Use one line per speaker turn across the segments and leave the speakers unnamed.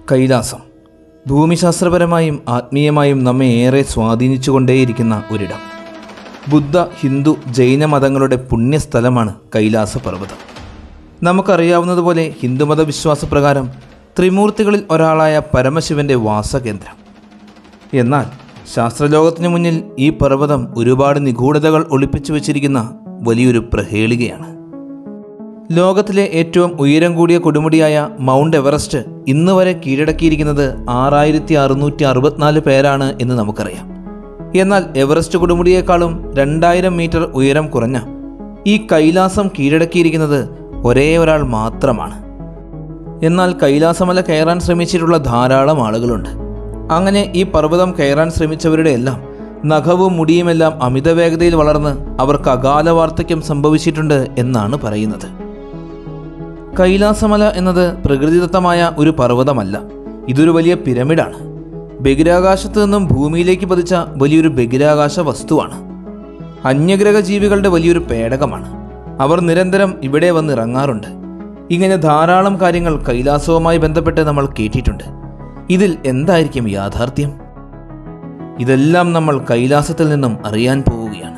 കൈലാസം ഭൂമിശാസ്ത്രപരമായും ആത്മീയമായും നമ്മെ ഏറെ സ്വാധീനിച്ചുകൊണ്ടേയിരിക്കുന്ന ഒരിടം ബുദ്ധ ഹിന്ദു ജൈന മതങ്ങളുടെ പുണ്യസ്ഥലമാണ് കൈലാസ പർവ്വതം നമുക്കറിയാവുന്നതുപോലെ ഹിന്ദുമത വിശ്വാസപ്രകാരം ത്രിമൂർത്തികളിൽ ഒരാളായ പരമശിവന്റെ വാസകേന്ദ്രം എന്നാൽ ശാസ്ത്രലോകത്തിനു മുന്നിൽ ഈ പർവ്വതം ഒരുപാട് നിഗൂഢതകൾ ഒളിപ്പിച്ചു വച്ചിരിക്കുന്ന വലിയൊരു പ്രഹേളികയാണ് ലോകത്തിലെ ഏറ്റവും ഉയരം കൂടിയ കൊടുമുടിയായ മൗണ്ട് എവറസ്റ്റ് ഇന്ന് വരെ കീഴടക്കിയിരിക്കുന്നത് ആറായിരത്തി അറുന്നൂറ്റി അറുപത്തിനാല് പേരാണ് എന്ന് നമുക്കറിയാം എന്നാൽ എവറസ്റ്റ് കൊടുമുടിയേക്കാളും രണ്ടായിരം മീറ്റർ ഉയരം കുറഞ്ഞ ഈ കൈലാസം കീഴടക്കിയിരിക്കുന്നത് ഒരേ ഒരാൾ മാത്രമാണ് എന്നാൽ കൈലാസമല കയറാൻ ശ്രമിച്ചിട്ടുള്ള ധാരാളം ആളുകളുണ്ട് അങ്ങനെ ഈ പർവ്വതം കയറാൻ ശ്രമിച്ചവരുടെ എല്ലാം നഖവും മുടിയുമെല്ലാം അമിത വേഗതയിൽ വളർന്ന് അവർക്ക് അകാല വാർദ്ധക്യം സംഭവിച്ചിട്ടുണ്ട് എന്നാണ് പറയുന്നത് കൈലാസമല എന്നത് പ്രകൃതിദത്തമായ ഒരു പർവ്വതമല്ല ഇതൊരു വലിയ പിരമിഡാണ് ബഹിരാകാശത്ത് നിന്നും ഭൂമിയിലേക്ക് പതിച്ച വലിയൊരു ബഹിരാകാശ വസ്തുവാണ് അന്യഗ്രഹ ജീവികളുടെ വലിയൊരു പേടകമാണ് അവർ നിരന്തരം ഇവിടെ വന്ന് ഇറങ്ങാറുണ്ട് ഇങ്ങനെ ധാരാളം കാര്യങ്ങൾ കൈലാസവുമായി ബന്ധപ്പെട്ട് നമ്മൾ കേട്ടിട്ടുണ്ട് ഇതിൽ എന്തായിരിക്കും യാഥാർത്ഥ്യം ഇതെല്ലാം നമ്മൾ കൈലാസത്തിൽ നിന്നും അറിയാൻ പോവുകയാണ്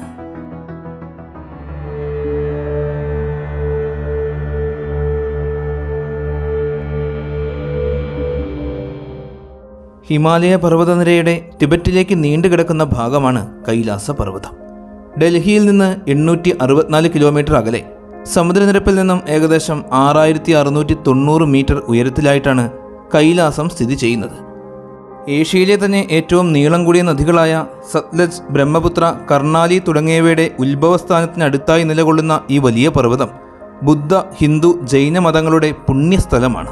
ഹിമാലയ പർവ്വതനിരയുടെ ടിബറ്റിലേക്ക് നീണ്ടുകിടക്കുന്ന ഭാഗമാണ് കൈലാസ പർവ്വതം ഡൽഹിയിൽ നിന്ന് എണ്ണൂറ്റി അറുപത്തിനാല് കിലോമീറ്റർ അകലെ സമുദ്രനിരപ്പിൽ നിന്നും ഏകദേശം ആറായിരത്തി അറുന്നൂറ്റി തൊണ്ണൂറ് മീറ്റർ ഉയരത്തിലായിട്ടാണ് കൈലാസം സ്ഥിതി ചെയ്യുന്നത് ഏഷ്യയിലെ തന്നെ ഏറ്റവും നീളം കൂടിയ നദികളായ സത്ലജ് ബ്രഹ്മപുത്ര കർണാലി തുടങ്ങിയവയുടെ ഉത്ഭവസ്ഥാനത്തിനടുത്തായി നിലകൊള്ളുന്ന ഈ വലിയ പർവ്വതം ബുദ്ധ ഹിന്ദു ജൈന മതങ്ങളുടെ പുണ്യസ്ഥലമാണ്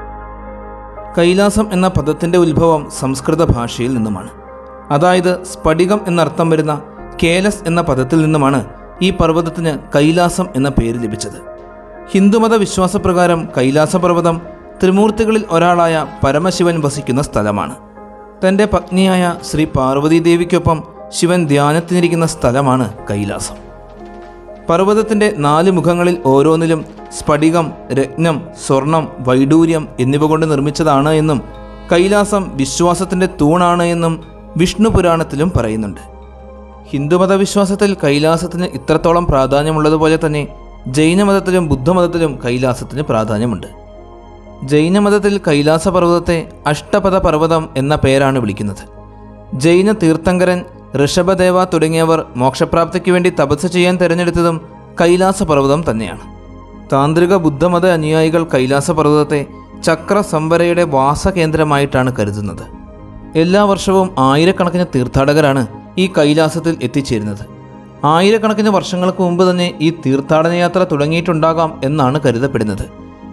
കൈലാസം എന്ന പദത്തിൻ്റെ ഉത്ഭവം സംസ്കൃത ഭാഷയിൽ നിന്നുമാണ് അതായത് സ്ഫടികം എന്നർത്ഥം വരുന്ന കേലസ് എന്ന പദത്തിൽ നിന്നുമാണ് ഈ പർവ്വതത്തിന് കൈലാസം എന്ന പേര് ലഭിച്ചത് ഹിന്ദുമത വിശ്വാസപ്രകാരം കൈലാസ പർവ്വതം ത്രിമൂർത്തികളിൽ ഒരാളായ പരമശിവൻ വസിക്കുന്ന സ്ഥലമാണ് തൻ്റെ പത്നിയായ ശ്രീ പാർവതീദേവിക്കൊപ്പം ശിവൻ ധ്യാനത്തിനിരിക്കുന്ന സ്ഥലമാണ് കൈലാസം പർവ്വതത്തിൻ്റെ നാല് മുഖങ്ങളിൽ ഓരോന്നിലും സ്ഫടികം രത്നം സ്വർണം വൈഡൂര്യം എന്നിവ കൊണ്ട് നിർമ്മിച്ചതാണ് എന്നും കൈലാസം വിശ്വാസത്തിൻ്റെ തൂണാണ് എന്നും വിഷ്ണു പുരാണത്തിലും പറയുന്നുണ്ട് ഹിന്ദുമത വിശ്വാസത്തിൽ കൈലാസത്തിന് ഇത്രത്തോളം പ്രാധാന്യമുള്ളതുപോലെ തന്നെ ജൈനമതത്തിലും ബുദ്ധമതത്തിലും കൈലാസത്തിന് പ്രാധാന്യമുണ്ട് ജൈനമതത്തിൽ കൈലാസ പർവ്വതത്തെ അഷ്ടപദ പർവ്വതം എന്ന പേരാണ് വിളിക്കുന്നത് ജൈന തീർത്ഥങ്കരൻ ഋഷഭദേവ തുടങ്ങിയവർ മോക്ഷപ്രാപ്തിക്ക് വേണ്ടി തപസ് ചെയ്യാൻ തിരഞ്ഞെടുത്തതും കൈലാസ പർവ്വതം തന്നെയാണ് താന്ത്രിക ബുദ്ധമത അനുയായികൾ കൈലാസ പർവ്വതത്തെ ചക്ര സംവരയുടെ വാസകേന്ദ്രമായിട്ടാണ് കരുതുന്നത് എല്ലാ വർഷവും ആയിരക്കണക്കിന് തീർത്ഥാടകരാണ് ഈ കൈലാസത്തിൽ എത്തിച്ചേരുന്നത് ആയിരക്കണക്കിന് വർഷങ്ങൾക്ക് മുമ്പ് തന്നെ ഈ തീർത്ഥാടന യാത്ര തുടങ്ങിയിട്ടുണ്ടാകാം എന്നാണ് കരുതപ്പെടുന്നത്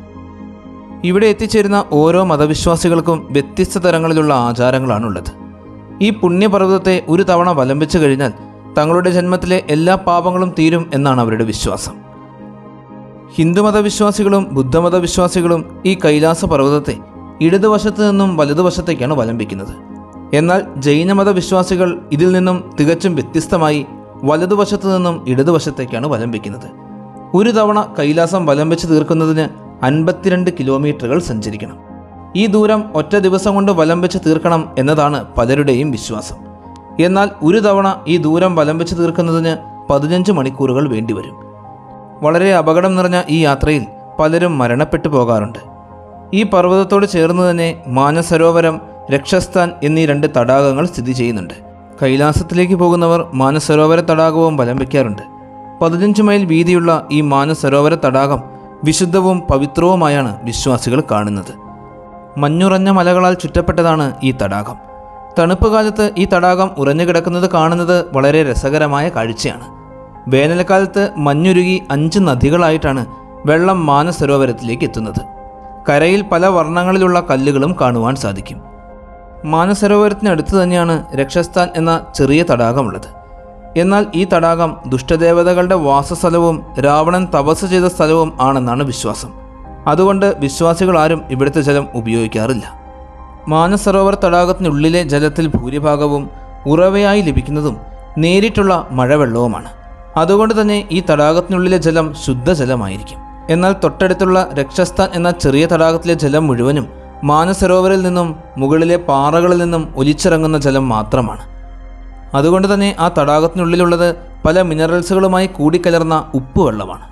ഇവിടെ എത്തിച്ചേരുന്ന ഓരോ മതവിശ്വാസികൾക്കും വ്യത്യസ്ത തരങ്ങളിലുള്ള ആചാരങ്ങളാണുള്ളത് ഈ പുണ്യപർവ്വതത്തെ ഒരു തവണ വലം വെച്ച് കഴിഞ്ഞാൽ തങ്ങളുടെ ജന്മത്തിലെ എല്ലാ പാപങ്ങളും തീരും എന്നാണ് അവരുടെ വിശ്വാസം ഹിന്ദുമത വിശ്വാസികളും ബുദ്ധമത വിശ്വാസികളും ഈ കൈലാസ പർവ്വതത്തെ ഇടതുവശത്ത് നിന്നും വലതുവശത്തേക്കാണ് വലം വയ്ക്കുന്നത് എന്നാൽ ജൈനമത വിശ്വാസികൾ ഇതിൽ നിന്നും തികച്ചും വ്യത്യസ്തമായി വലതുവശത്ത് നിന്നും ഇടതുവശത്തേക്കാണ് വലം വയ്ക്കുന്നത് ഒരു തവണ കൈലാസം വലം വെച്ച് തീർക്കുന്നതിന് അൻപത്തിരണ്ട് കിലോമീറ്ററുകൾ സഞ്ചരിക്കണം ഈ ദൂരം ഒറ്റ ദിവസം കൊണ്ട് വലം വെച്ച് തീർക്കണം എന്നതാണ് പലരുടെയും വിശ്വാസം എന്നാൽ ഒരു തവണ ഈ ദൂരം വലം വെച്ച് തീർക്കുന്നതിന് പതിനഞ്ച് മണിക്കൂറുകൾ വേണ്ടിവരും വളരെ അപകടം നിറഞ്ഞ ഈ യാത്രയിൽ പലരും മരണപ്പെട്ടു പോകാറുണ്ട് ഈ പർവ്വതത്തോട് ചേർന്ന് തന്നെ മാനസരോവരം രക്ഷസ്ഥാൻ എന്നീ രണ്ട് തടാകങ്ങൾ സ്ഥിതി ചെയ്യുന്നുണ്ട് കൈലാസത്തിലേക്ക് പോകുന്നവർ മാനസരോവര തടാകവും വലം വയ്ക്കാറുണ്ട് പതിനഞ്ച് മൈൽ വീതിയുള്ള ഈ മാനസരോവര തടാകം വിശുദ്ധവും പവിത്രവുമായാണ് വിശ്വാസികൾ കാണുന്നത് മഞ്ഞുറഞ്ഞ മലകളാൽ ചുറ്റപ്പെട്ടതാണ് ഈ തടാകം തണുപ്പ് കാലത്ത് ഈ തടാകം ഉറഞ്ഞു കിടക്കുന്നത് കാണുന്നത് വളരെ രസകരമായ കാഴ്ചയാണ് വേനൽക്കാലത്ത് മഞ്ഞുരുകി അഞ്ച് നദികളായിട്ടാണ് വെള്ളം മാനസരോവരത്തിലേക്ക് എത്തുന്നത് കരയിൽ പല വർണ്ണങ്ങളിലുള്ള കല്ലുകളും കാണുവാൻ സാധിക്കും മാനസരോവരത്തിനടുത്ത് തന്നെയാണ് രക്ഷസ്ഥാൻ എന്ന ചെറിയ തടാകമുള്ളത് എന്നാൽ ഈ തടാകം ദുഷ്ടദേവതകളുടെ വാസസ്ഥലവും രാവണൻ തപസ് ചെയ്ത സ്ഥലവും ആണെന്നാണ് വിശ്വാസം അതുകൊണ്ട് വിശ്വാസികൾ ആരും ഇവിടുത്തെ ജലം ഉപയോഗിക്കാറില്ല മാനസരോവർ തടാകത്തിനുള്ളിലെ ജലത്തിൽ ഭൂരിഭാഗവും ഉറവയായി ലഭിക്കുന്നതും നേരിട്ടുള്ള മഴവെള്ളവുമാണ് അതുകൊണ്ട് തന്നെ ഈ തടാകത്തിനുള്ളിലെ ജലം ശുദ്ധജലമായിരിക്കും എന്നാൽ തൊട്ടടുത്തുള്ള രക്ഷസ്ഥാൻ എന്ന ചെറിയ തടാകത്തിലെ ജലം മുഴുവനും മാനസരോവരിൽ നിന്നും മുകളിലെ പാറകളിൽ നിന്നും ഒലിച്ചിറങ്ങുന്ന ജലം മാത്രമാണ് അതുകൊണ്ട് തന്നെ ആ തടാകത്തിനുള്ളിലുള്ളത് പല മിനറൽസുകളുമായി കൂടിക്കലർന്ന ഉപ്പ് വെള്ളമാണ്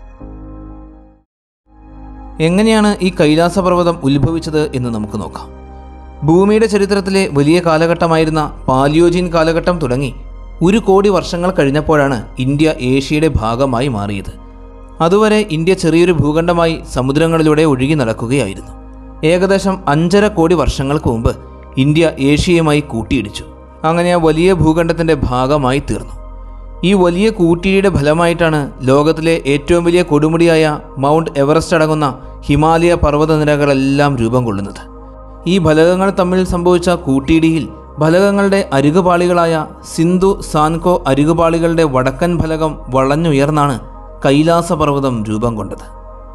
എങ്ങനെയാണ് ഈ കൈലാസപർവ്വതം ഉത്ഭവിച്ചത് എന്ന് നമുക്ക് നോക്കാം ഭൂമിയുടെ ചരിത്രത്തിലെ വലിയ കാലഘട്ടമായിരുന്ന പാലിയോജിൻ കാലഘട്ടം തുടങ്ങി ഒരു കോടി വർഷങ്ങൾ കഴിഞ്ഞപ്പോഴാണ് ഇന്ത്യ ഏഷ്യയുടെ ഭാഗമായി മാറിയത് അതുവരെ ഇന്ത്യ ചെറിയൊരു ഭൂഖണ്ഡമായി സമുദ്രങ്ങളിലൂടെ ഒഴുകി നടക്കുകയായിരുന്നു ഏകദേശം അഞ്ചര കോടി വർഷങ്ങൾക്ക് മുമ്പ് ഇന്ത്യ ഏഷ്യയുമായി കൂട്ടിയിടിച്ചു അങ്ങനെ ആ വലിയ ഭൂഖണ്ഡത്തിൻ്റെ ഭാഗമായി തീർന്നു ഈ വലിയ കൂട്ടിയിടിയുടെ ഫലമായിട്ടാണ് ലോകത്തിലെ ഏറ്റവും വലിയ കൊടുമുടിയായ മൗണ്ട് എവറസ്റ്റ് അടങ്ങുന്ന ഹിമാലയ പർവ്വതനിരകളെല്ലാം രൂപം കൊള്ളുന്നത് ഈ ഫലകങ്ങൾ തമ്മിൽ സംഭവിച്ച കൂട്ടിയിടിയിൽ ഫലകങ്ങളുടെ അരികുപാളികളായ സിന്ധു സാൻകോ അരികുപാളികളുടെ വടക്കൻ ഫലകം വളഞ്ഞുയർന്നാണ് കൈലാസപർവ്വതം രൂപം കൊണ്ടത്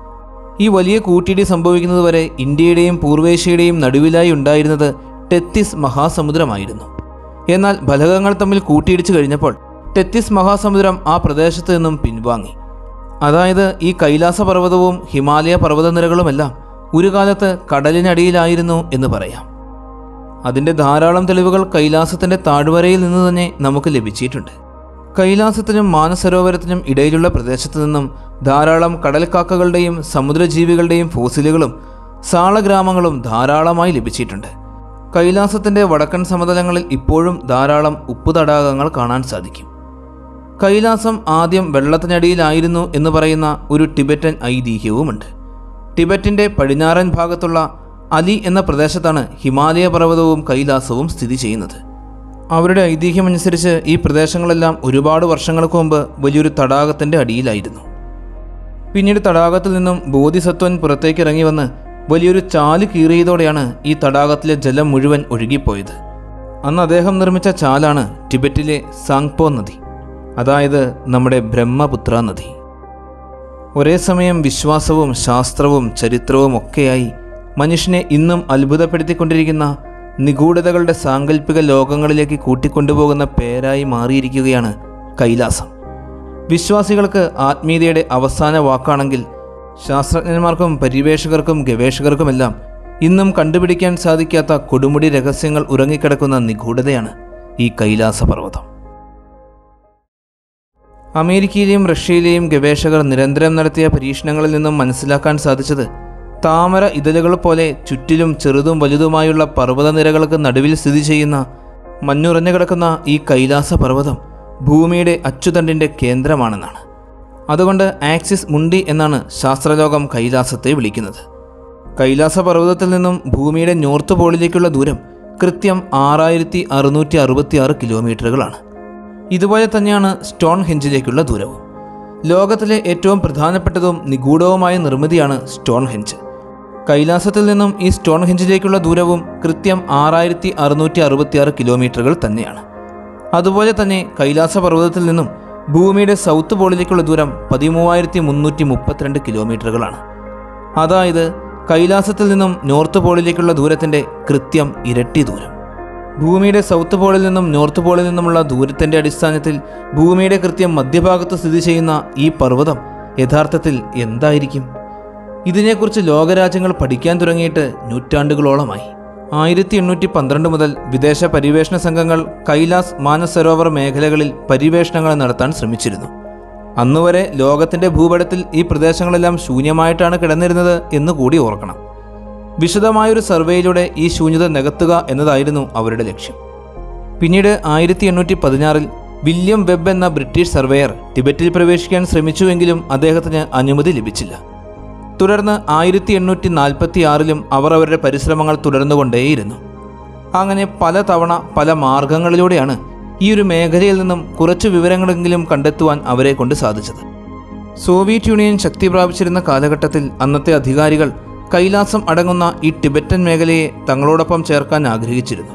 ഈ വലിയ കൂട്ടിയിടി സംഭവിക്കുന്നതുവരെ ഇന്ത്യയുടെയും പൂർവേഷ്യയുടെയും നടുവിലായി ഉണ്ടായിരുന്നത് ടെത്തിസ് മഹാസമുദ്രമായിരുന്നു എന്നാൽ ഫലകങ്ങൾ തമ്മിൽ കൂട്ടിയിടിച്ചു കഴിഞ്ഞപ്പോൾ ടെത്തിസ് മഹാസമുദ്രം ആ പ്രദേശത്ത് നിന്നും പിൻവാങ്ങി അതായത് ഈ കൈലാസപർവ്വതവും ഹിമാലയ പർവ്വതനിരകളുമെല്ലാം ഒരു കാലത്ത് കടലിനടിയിലായിരുന്നു എന്ന് പറയാം അതിൻ്റെ ധാരാളം തെളിവുകൾ കൈലാസത്തിൻ്റെ താഴ്വരയിൽ നിന്ന് തന്നെ നമുക്ക് ലഭിച്ചിട്ടുണ്ട് കൈലാസത്തിനും മാനസരോവരത്തിനും ഇടയിലുള്ള പ്രദേശത്ത് നിന്നും ധാരാളം കടൽക്കാക്കകളുടെയും സമുദ്രജീവികളുടെയും ഫോസിലുകളും സാളഗ്രാമങ്ങളും ധാരാളമായി ലഭിച്ചിട്ടുണ്ട് കൈലാസത്തിൻ്റെ വടക്കൻ സമതലങ്ങളിൽ ഇപ്പോഴും ധാരാളം ഉപ്പു തടാകങ്ങൾ കാണാൻ സാധിക്കും കൈലാസം ആദ്യം വെള്ളത്തിനടിയിലായിരുന്നു എന്ന് പറയുന്ന ഒരു ടിബറ്റൻ ഐതിഹ്യവുമുണ്ട് ടിബറ്റിൻ്റെ പടിഞ്ഞാറൻ ഭാഗത്തുള്ള അലി എന്ന പ്രദേശത്താണ് ഹിമാലയ പർവ്വതവും കൈലാസവും സ്ഥിതി ചെയ്യുന്നത് അവരുടെ ഐതിഹ്യമനുസരിച്ച് ഈ പ്രദേശങ്ങളെല്ലാം ഒരുപാട് വർഷങ്ങൾക്ക് മുമ്പ് വലിയൊരു തടാകത്തിൻ്റെ അടിയിലായിരുന്നു പിന്നീട് തടാകത്തിൽ നിന്നും ബോധിസത്വൻ പുറത്തേക്ക് ഇറങ്ങി വന്ന് വലിയൊരു ചാല് കീറിയതോടെയാണ് ഈ തടാകത്തിലെ ജലം മുഴുവൻ ഒഴുകിപ്പോയത് അന്ന് അദ്ദേഹം നിർമ്മിച്ച ചാലാണ് ടിബറ്റിലെ സാങ്പോ നദി അതായത് നമ്മുടെ ബ്രഹ്മപുത്ര നദി ഒരേ സമയം വിശ്വാസവും ശാസ്ത്രവും ചരിത്രവും ഒക്കെയായി മനുഷ്യനെ ഇന്നും അത്ഭുതപ്പെടുത്തിക്കൊണ്ടിരിക്കുന്ന നിഗൂഢതകളുടെ സാങ്കല്പിക ലോകങ്ങളിലേക്ക് കൂട്ടിക്കൊണ്ടുപോകുന്ന പേരായി മാറിയിരിക്കുകയാണ് കൈലാസം വിശ്വാസികൾക്ക് ആത്മീയതയുടെ അവസാന വാക്കാണെങ്കിൽ ശാസ്ത്രജ്ഞന്മാർക്കും പരിവേഷകർക്കും ഗവേഷകർക്കുമെല്ലാം ഇന്നും കണ്ടുപിടിക്കാൻ സാധിക്കാത്ത കൊടുമുടി രഹസ്യങ്ങൾ ഉറങ്ങിക്കിടക്കുന്ന നിഗൂഢതയാണ് ഈ കൈലാസപർവ്വതം അമേരിക്കയിലെയും റഷ്യയിലെയും ഗവേഷകർ നിരന്തരം നടത്തിയ പരീക്ഷണങ്ങളിൽ നിന്നും മനസ്സിലാക്കാൻ സാധിച്ചത് താമര ഇതളുകൾ പോലെ ചുറ്റിലും ചെറുതും വലുതുമായുള്ള പർവ്വതനിരകൾക്ക് നടുവിൽ സ്ഥിതി ചെയ്യുന്ന മഞ്ഞുറഞ്ഞു കിടക്കുന്ന ഈ കൈലാസ പർവ്വതം ഭൂമിയുടെ അച്ചുതണ്ടിൻ്റെ കേന്ദ്രമാണെന്നാണ് അതുകൊണ്ട് ആക്സിസ് മുണ്ടി എന്നാണ് ശാസ്ത്രലോകം കൈലാസത്തെ വിളിക്കുന്നത് കൈലാസ പർവ്വതത്തിൽ നിന്നും ഭൂമിയുടെ നോർത്ത് പോളിലേക്കുള്ള ദൂരം കൃത്യം ആറായിരത്തി അറുന്നൂറ്റി അറുപത്തി ആറ് കിലോമീറ്ററുകളാണ് ഇതുപോലെ തന്നെയാണ് സ്റ്റോൺ ഹെഞ്ചിലേക്കുള്ള ദൂരവും ലോകത്തിലെ ഏറ്റവും പ്രധാനപ്പെട്ടതും നിഗൂഢവുമായ നിർമ്മിതിയാണ് സ്റ്റോൺ ഹെഞ്ച് കൈലാസത്തിൽ നിന്നും ഈ സ്റ്റോൺ ഹെഞ്ചിലേക്കുള്ള ദൂരവും കൃത്യം ആറായിരത്തി അറുന്നൂറ്റി അറുപത്തിയാറ് കിലോമീറ്ററുകൾ തന്നെയാണ് അതുപോലെ തന്നെ കൈലാസ പർവ്വതത്തിൽ നിന്നും ഭൂമിയുടെ സൗത്ത് പോളിലേക്കുള്ള ദൂരം പതിമൂവായിരത്തി മുന്നൂറ്റി മുപ്പത്തിരണ്ട് കിലോമീറ്ററുകളാണ് അതായത് കൈലാസത്തിൽ നിന്നും നോർത്ത് പോളിലേക്കുള്ള ദൂരത്തിൻ്റെ കൃത്യം ഇരട്ടി ദൂരം ഭൂമിയുടെ സൗത്ത് പോളിൽ നിന്നും നോർത്ത് പോളിൽ നിന്നുമുള്ള ദൂരത്തിൻ്റെ അടിസ്ഥാനത്തിൽ ഭൂമിയുടെ കൃത്യം മധ്യഭാഗത്ത് സ്ഥിതി ചെയ്യുന്ന ഈ പർവ്വതം യഥാർത്ഥത്തിൽ എന്തായിരിക്കും ഇതിനെക്കുറിച്ച് ലോകരാജ്യങ്ങൾ പഠിക്കാൻ തുടങ്ങിയിട്ട് നൂറ്റാണ്ടുകളോളമായി ആയിരത്തി എണ്ണൂറ്റി പന്ത്രണ്ട് മുതൽ വിദേശ പര്യവേഷണ സംഘങ്ങൾ കൈലാസ് മാനസരോവർ മേഖലകളിൽ പര്യവേഷണങ്ങൾ നടത്താൻ ശ്രമിച്ചിരുന്നു അന്നുവരെ ലോകത്തിൻ്റെ ഭൂപടത്തിൽ ഈ പ്രദേശങ്ങളെല്ലാം ശൂന്യമായിട്ടാണ് കിടന്നിരുന്നത് എന്ന് കൂടി ഓർക്കണം വിശദമായൊരു സർവേയിലൂടെ ഈ ശൂന്യത നികത്തുക എന്നതായിരുന്നു അവരുടെ ലക്ഷ്യം പിന്നീട് ആയിരത്തി എണ്ണൂറ്റി പതിനാറിൽ വില്യം വെബ് എന്ന ബ്രിട്ടീഷ് സർവേയർ ടിബറ്റിൽ പ്രവേശിക്കാൻ ശ്രമിച്ചുവെങ്കിലും അദ്ദേഹത്തിന് അനുമതി ലഭിച്ചില്ല തുടർന്ന് ആയിരത്തി എണ്ണൂറ്റി നാൽപ്പത്തി ആറിലും അവർ അവരുടെ പരിശ്രമങ്ങൾ തുടർന്നുകൊണ്ടേയിരുന്നു അങ്ങനെ പല തവണ പല മാർഗങ്ങളിലൂടെയാണ് ഈ ഒരു മേഖലയിൽ നിന്നും കുറച്ച് വിവരങ്ങളെങ്കിലും കണ്ടെത്തുവാൻ അവരെ കൊണ്ട് സാധിച്ചത് സോവിയറ്റ് യൂണിയൻ ശക്തി പ്രാപിച്ചിരുന്ന കാലഘട്ടത്തിൽ അന്നത്തെ അധികാരികൾ കൈലാസം അടങ്ങുന്ന ഈ ടിബറ്റൻ മേഖലയെ തങ്ങളോടൊപ്പം ചേർക്കാൻ ആഗ്രഹിച്ചിരുന്നു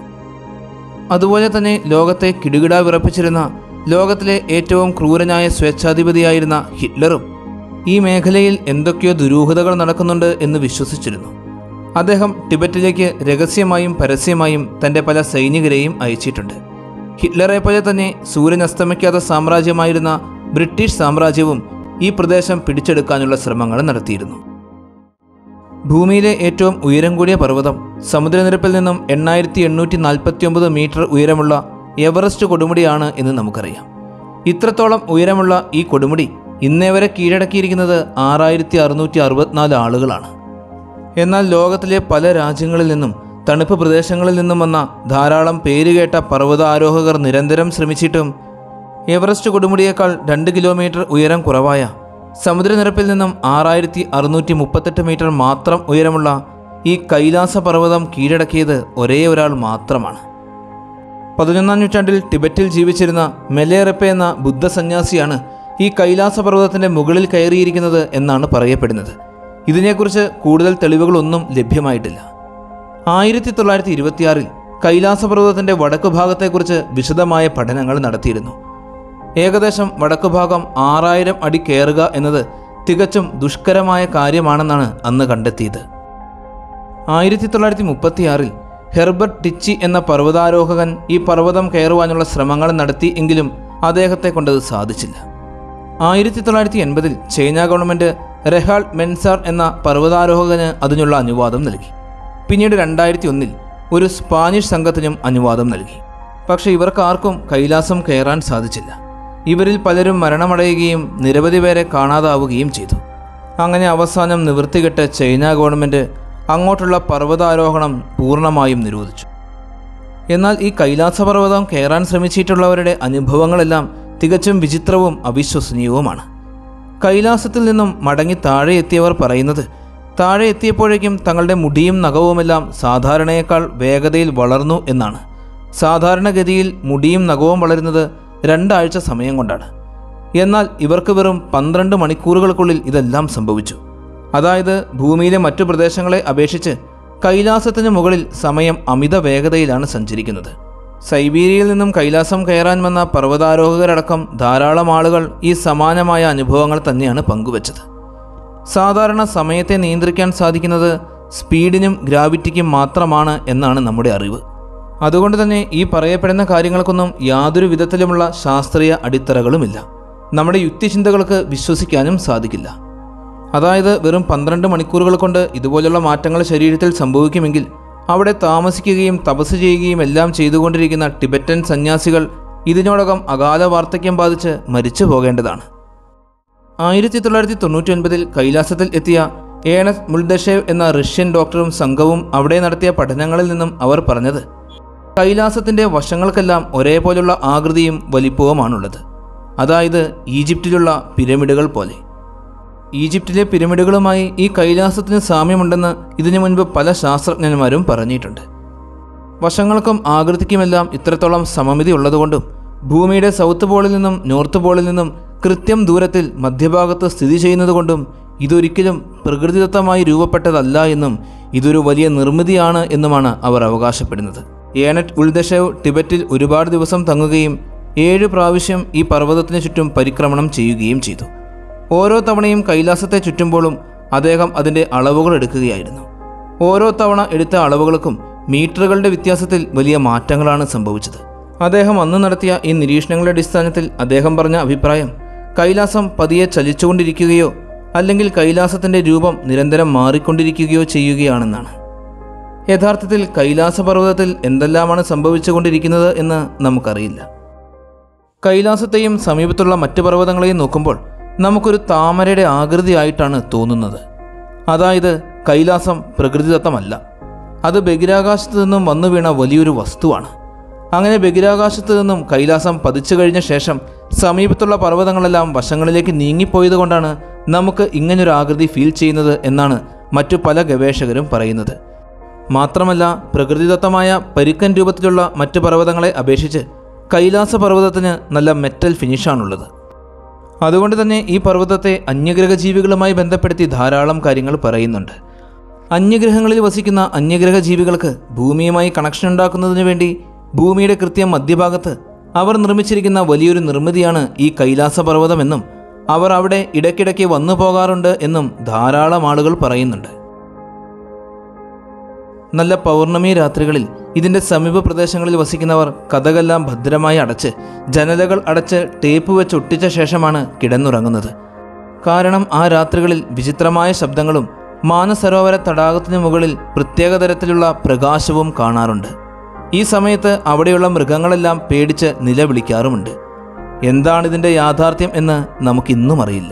അതുപോലെ തന്നെ ലോകത്തെ കിടുകിട വിറപ്പിച്ചിരുന്ന ലോകത്തിലെ ഏറ്റവും ക്രൂരനായ സ്വേച്ഛാധിപതിയായിരുന്ന ഹിറ്റ്ലറും ഈ മേഖലയിൽ എന്തൊക്കെയോ ദുരൂഹതകൾ നടക്കുന്നുണ്ട് എന്ന് വിശ്വസിച്ചിരുന്നു അദ്ദേഹം ടിബറ്റിലേക്ക് രഹസ്യമായും പരസ്യമായും തൻ്റെ പല സൈനികരെയും അയച്ചിട്ടുണ്ട് ഹിറ്റ്ലറെ പോലെ തന്നെ സൂര്യൻ അസ്തമിക്കാത്ത സാമ്രാജ്യമായിരുന്ന ബ്രിട്ടീഷ് സാമ്രാജ്യവും ഈ പ്രദേശം പിടിച്ചെടുക്കാനുള്ള ശ്രമങ്ങൾ നടത്തിയിരുന്നു ഭൂമിയിലെ ഏറ്റവും ഉയരം കൂടിയ പർവ്വതം സമുദ്രനിരപ്പിൽ നിന്നും എണ്ണായിരത്തി എണ്ണൂറ്റി നാൽപ്പത്തി ഒമ്പത് മീറ്റർ ഉയരമുള്ള എവറസ്റ്റ് കൊടുമുടിയാണ് എന്ന് നമുക്കറിയാം ഇത്രത്തോളം ഉയരമുള്ള ഈ കൊടുമുടി ഇന്നേ വരെ കീഴടക്കിയിരിക്കുന്നത് ആറായിരത്തി അറുന്നൂറ്റി അറുപത്തിനാല് ആളുകളാണ് എന്നാൽ ലോകത്തിലെ പല രാജ്യങ്ങളിൽ നിന്നും തണുപ്പ് പ്രദേശങ്ങളിൽ നിന്നും വന്ന ധാരാളം പേരുകേട്ട പർവ്വതാരോഹകർ നിരന്തരം ശ്രമിച്ചിട്ടും എവറസ്റ്റ് കൊടുമുടിയേക്കാൾ രണ്ട് കിലോമീറ്റർ ഉയരം കുറവായ സമുദ്രനിരപ്പിൽ നിന്നും ആറായിരത്തി അറുന്നൂറ്റി മുപ്പത്തെട്ട് മീറ്റർ മാത്രം ഉയരമുള്ള ഈ കൈലാസ പർവ്വതം കീഴടക്കിയത് ഒരേ ഒരാൾ മാത്രമാണ് പതിനൊന്നാം നൂറ്റാണ്ടിൽ ടിബറ്റിൽ ജീവിച്ചിരുന്ന മെലേറെപ്പെ എന്ന ബുദ്ധ സന്യാസിയാണ് ഈ കൈലാസ പർവ്വതത്തിൻ്റെ മുകളിൽ കയറിയിരിക്കുന്നത് എന്നാണ് പറയപ്പെടുന്നത് ഇതിനെക്കുറിച്ച് കൂടുതൽ തെളിവുകളൊന്നും ലഭ്യമായിട്ടില്ല ആയിരത്തി തൊള്ളായിരത്തി ഇരുപത്തിയാറിൽ കൈലാസ പർവ്വതത്തിൻ്റെ വടക്കു ഭാഗത്തെക്കുറിച്ച് വിശദമായ പഠനങ്ങൾ നടത്തിയിരുന്നു ഏകദേശം വടക്കു ഭാഗം ആറായിരം അടി കയറുക എന്നത് തികച്ചും ദുഷ്കരമായ കാര്യമാണെന്നാണ് അന്ന് കണ്ടെത്തിയത് ആയിരത്തി തൊള്ളായിരത്തി മുപ്പത്തിയാറിൽ ഹെർബർട്ട് ടിച്ചി എന്ന പർവ്വതാരോഹകൻ ഈ പർവ്വതം കയറുവാനുള്ള ശ്രമങ്ങൾ നടത്തി എങ്കിലും അദ്ദേഹത്തെ കൊണ്ടത് സാധിച്ചില്ല ആയിരത്തി തൊള്ളായിരത്തി എൺപതിൽ ചൈന ഗവൺമെൻറ് റെഹാൾ മെൻസാർ എന്ന പർവ്വതാരോഹകന് അതിനുള്ള അനുവാദം നൽകി പിന്നീട് രണ്ടായിരത്തി ഒന്നിൽ ഒരു സ്പാനിഷ് സംഘത്തിനും അനുവാദം നൽകി പക്ഷേ ഇവർക്കാർക്കും കൈലാസം കയറാൻ സാധിച്ചില്ല ഇവരിൽ പലരും മരണമടയുകയും നിരവധി പേരെ കാണാതാവുകയും ചെയ്തു അങ്ങനെ അവസാനം നിവൃത്തികെട്ട ചൈന ഗവൺമെൻറ് അങ്ങോട്ടുള്ള പർവ്വതാരോഹണം പൂർണ്ണമായും നിരോധിച്ചു എന്നാൽ ഈ കൈലാസപർവ്വതം കയറാൻ ശ്രമിച്ചിട്ടുള്ളവരുടെ അനുഭവങ്ങളെല്ലാം തികച്ചും വിചിത്രവും അവിശ്വസനീയവുമാണ് കൈലാസത്തിൽ നിന്നും മടങ്ങി താഴെ എത്തിയവർ പറയുന്നത് താഴെ എത്തിയപ്പോഴേക്കും തങ്ങളുടെ മുടിയും നഖവുമെല്ലാം സാധാരണയേക്കാൾ വേഗതയിൽ വളർന്നു എന്നാണ് സാധാരണഗതിയിൽ മുടിയും നഖവും വളരുന്നത് രണ്ടാഴ്ച സമയം കൊണ്ടാണ് എന്നാൽ ഇവർക്ക് വെറും പന്ത്രണ്ട് മണിക്കൂറുകൾക്കുള്ളിൽ ഇതെല്ലാം സംഭവിച്ചു അതായത് ഭൂമിയിലെ മറ്റു പ്രദേശങ്ങളെ അപേക്ഷിച്ച് കൈലാസത്തിന് മുകളിൽ സമയം അമിത വേഗതയിലാണ് സഞ്ചരിക്കുന്നത് സൈബീരിയയിൽ നിന്നും കൈലാസം കയറാൻ വന്ന പർവ്വതാരോഹകരടക്കം ധാരാളം ആളുകൾ ഈ സമാനമായ അനുഭവങ്ങൾ തന്നെയാണ് പങ്കുവച്ചത് സാധാരണ സമയത്തെ നിയന്ത്രിക്കാൻ സാധിക്കുന്നത് സ്പീഡിനും ഗ്രാവിറ്റിക്കും മാത്രമാണ് എന്നാണ് നമ്മുടെ അറിവ് അതുകൊണ്ട് തന്നെ ഈ പറയപ്പെടുന്ന കാര്യങ്ങൾക്കൊന്നും യാതൊരു വിധത്തിലുമുള്ള ശാസ്ത്രീയ അടിത്തറകളുമില്ല നമ്മുടെ യുക്തിചിന്തകൾക്ക് വിശ്വസിക്കാനും സാധിക്കില്ല അതായത് വെറും പന്ത്രണ്ട് മണിക്കൂറുകൾ കൊണ്ട് ഇതുപോലുള്ള മാറ്റങ്ങൾ ശരീരത്തിൽ സംഭവിക്കുമെങ്കിൽ അവിടെ താമസിക്കുകയും തപസ് ചെയ്യുകയും എല്ലാം ചെയ്തുകൊണ്ടിരിക്കുന്ന ടിബറ്റൻ സന്യാസികൾ ഇതിനോടകം അകാല വാർദ്ധക്യം ബാധിച്ച് മരിച്ചു പോകേണ്ടതാണ് ആയിരത്തി തൊള്ളായിരത്തി തൊണ്ണൂറ്റി ഒൻപതിൽ കൈലാസത്തിൽ എത്തിയ ഏണസ് മുൾദഷേവ് എന്ന റഷ്യൻ ഡോക്ടറും സംഘവും അവിടെ നടത്തിയ പഠനങ്ങളിൽ നിന്നും അവർ പറഞ്ഞത് കൈലാസത്തിൻ്റെ വശങ്ങൾക്കെല്ലാം ഒരേപോലുള്ള ആകൃതിയും വലിപ്പവുമാണുള്ളത് അതായത് ഈജിപ്തിലുള്ള പിരമിഡുകൾ പോലെ ഈജിപ്തിലെ പിരമിഡുകളുമായി ഈ കൈലാസത്തിന് സാമ്യമുണ്ടെന്ന് ഇതിനു മുൻപ് പല ശാസ്ത്രജ്ഞന്മാരും പറഞ്ഞിട്ടുണ്ട് വശങ്ങൾക്കും ആകൃതിക്കുമെല്ലാം ഇത്രത്തോളം സമമിതി ഉള്ളതുകൊണ്ടും ഭൂമിയുടെ സൗത്ത് പോളിൽ നിന്നും നോർത്ത് പോളിൽ നിന്നും കൃത്യം ദൂരത്തിൽ മധ്യഭാഗത്ത് സ്ഥിതി ചെയ്യുന്നതുകൊണ്ടും ഇതൊരിക്കലും പ്രകൃതിദത്തമായി രൂപപ്പെട്ടതല്ല എന്നും ഇതൊരു വലിയ നിർമ്മിതിയാണ് എന്നുമാണ് അവർ അവകാശപ്പെടുന്നത് ഏണറ്റ് ഉൾദശവ് ടിബറ്റിൽ ഒരുപാട് ദിവസം തങ്ങുകയും ഏഴ് പ്രാവശ്യം ഈ പർവ്വതത്തിന് ചുറ്റും പരിക്രമണം ചെയ്യുകയും ചെയ്തു ഓരോ തവണയും കൈലാസത്തെ ചുറ്റുമ്പോഴും അദ്ദേഹം അതിൻ്റെ അളവുകൾ എടുക്കുകയായിരുന്നു ഓരോ തവണ എടുത്ത അളവുകൾക്കും മീറ്ററുകളുടെ വ്യത്യാസത്തിൽ വലിയ മാറ്റങ്ങളാണ് സംഭവിച്ചത് അദ്ദേഹം അന്ന് നടത്തിയ ഈ നിരീക്ഷണങ്ങളുടെ അടിസ്ഥാനത്തിൽ അദ്ദേഹം പറഞ്ഞ അഭിപ്രായം കൈലാസം പതിയെ ചലിച്ചുകൊണ്ടിരിക്കുകയോ അല്ലെങ്കിൽ കൈലാസത്തിൻ്റെ രൂപം നിരന്തരം മാറിക്കൊണ്ടിരിക്കുകയോ ചെയ്യുകയാണെന്നാണ് യഥാർത്ഥത്തിൽ കൈലാസപർവ്വതത്തിൽ എന്തെല്ലാമാണ് സംഭവിച്ചുകൊണ്ടിരിക്കുന്നത് എന്ന് നമുക്കറിയില്ല കൈലാസത്തെയും സമീപത്തുള്ള മറ്റ് പർവ്വതങ്ങളെയും നോക്കുമ്പോൾ നമുക്കൊരു താമരയുടെ ആകൃതിയായിട്ടാണ് തോന്നുന്നത് അതായത് കൈലാസം പ്രകൃതിദത്തമല്ല അത് ബഹിരാകാശത്ത് നിന്നും വന്നു വീണ വലിയൊരു വസ്തുവാണ് അങ്ങനെ ബഹിരാകാശത്ത് നിന്നും കൈലാസം പതിച്ചു കഴിഞ്ഞ ശേഷം സമീപത്തുള്ള പർവ്വതങ്ങളെല്ലാം വശങ്ങളിലേക്ക് നീങ്ങിപ്പോയത് കൊണ്ടാണ് നമുക്ക് ഇങ്ങനൊരു ആകൃതി ഫീൽ ചെയ്യുന്നത് എന്നാണ് മറ്റു പല ഗവേഷകരും പറയുന്നത് മാത്രമല്ല പ്രകൃതിദത്തമായ പരുക്കൻ രൂപത്തിലുള്ള മറ്റ് പർവ്വതങ്ങളെ അപേക്ഷിച്ച് കൈലാസ പർവ്വതത്തിന് നല്ല മെറ്റൽ ഫിനിഷാണുള്ളത് അതുകൊണ്ട് തന്നെ ഈ പർവ്വതത്തെ അന്യഗ്രഹ ജീവികളുമായി ബന്ധപ്പെടുത്തി ധാരാളം കാര്യങ്ങൾ പറയുന്നുണ്ട് അന്യഗ്രഹങ്ങളിൽ വസിക്കുന്ന അന്യഗ്രഹ ജീവികൾക്ക് ഭൂമിയുമായി കണക്ഷൻ ഉണ്ടാക്കുന്നതിന് വേണ്ടി ഭൂമിയുടെ കൃത്യം മധ്യഭാഗത്ത് അവർ നിർമ്മിച്ചിരിക്കുന്ന വലിയൊരു നിർമ്മിതിയാണ് ഈ കൈലാസ പർവ്വതമെന്നും അവർ അവിടെ ഇടയ്ക്കിടയ്ക്ക് വന്നു പോകാറുണ്ട് എന്നും ധാരാളം ആളുകൾ പറയുന്നുണ്ട് നല്ല പൗർണമി രാത്രികളിൽ ഇതിൻ്റെ സമീപ പ്രദേശങ്ങളിൽ വസിക്കുന്നവർ കഥകളെല്ലാം ഭദ്രമായി അടച്ച് ജനലകൾ അടച്ച് ടേപ്പ് വെച്ച് ഒട്ടിച്ച ശേഷമാണ് കിടന്നുറങ്ങുന്നത് കാരണം ആ രാത്രികളിൽ വിചിത്രമായ ശബ്ദങ്ങളും മാനസരോവര തടാകത്തിനു മുകളിൽ പ്രത്യേക തരത്തിലുള്ള പ്രകാശവും കാണാറുണ്ട് ഈ സമയത്ത് അവിടെയുള്ള മൃഗങ്ങളെല്ലാം പേടിച്ച് നിലവിളിക്കാറുമുണ്ട് എന്താണിതിൻ്റെ യാഥാർത്ഥ്യം എന്ന് നമുക്കിന്നും അറിയില്ല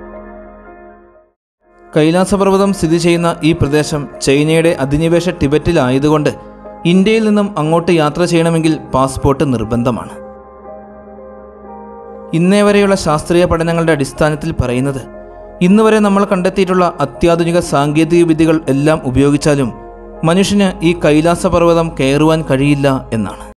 കൈലാസപർവ്വതം സ്ഥിതി ചെയ്യുന്ന ഈ പ്രദേശം ചൈനയുടെ അധിനിവേശ ടിബറ്റിലായതുകൊണ്ട് ഇന്ത്യയിൽ നിന്നും അങ്ങോട്ട് യാത്ര ചെയ്യണമെങ്കിൽ പാസ്പോർട്ട് നിർബന്ധമാണ് ഇന്നേ വരെയുള്ള ശാസ്ത്രീയ പഠനങ്ങളുടെ അടിസ്ഥാനത്തിൽ പറയുന്നത് ഇന്ന് വരെ നമ്മൾ കണ്ടെത്തിയിട്ടുള്ള അത്യാധുനിക സാങ്കേതിക വിദ്യകൾ എല്ലാം ഉപയോഗിച്ചാലും മനുഷ്യന് ഈ കൈലാസപർവ്വതം കയറുവാൻ കഴിയില്ല എന്നാണ്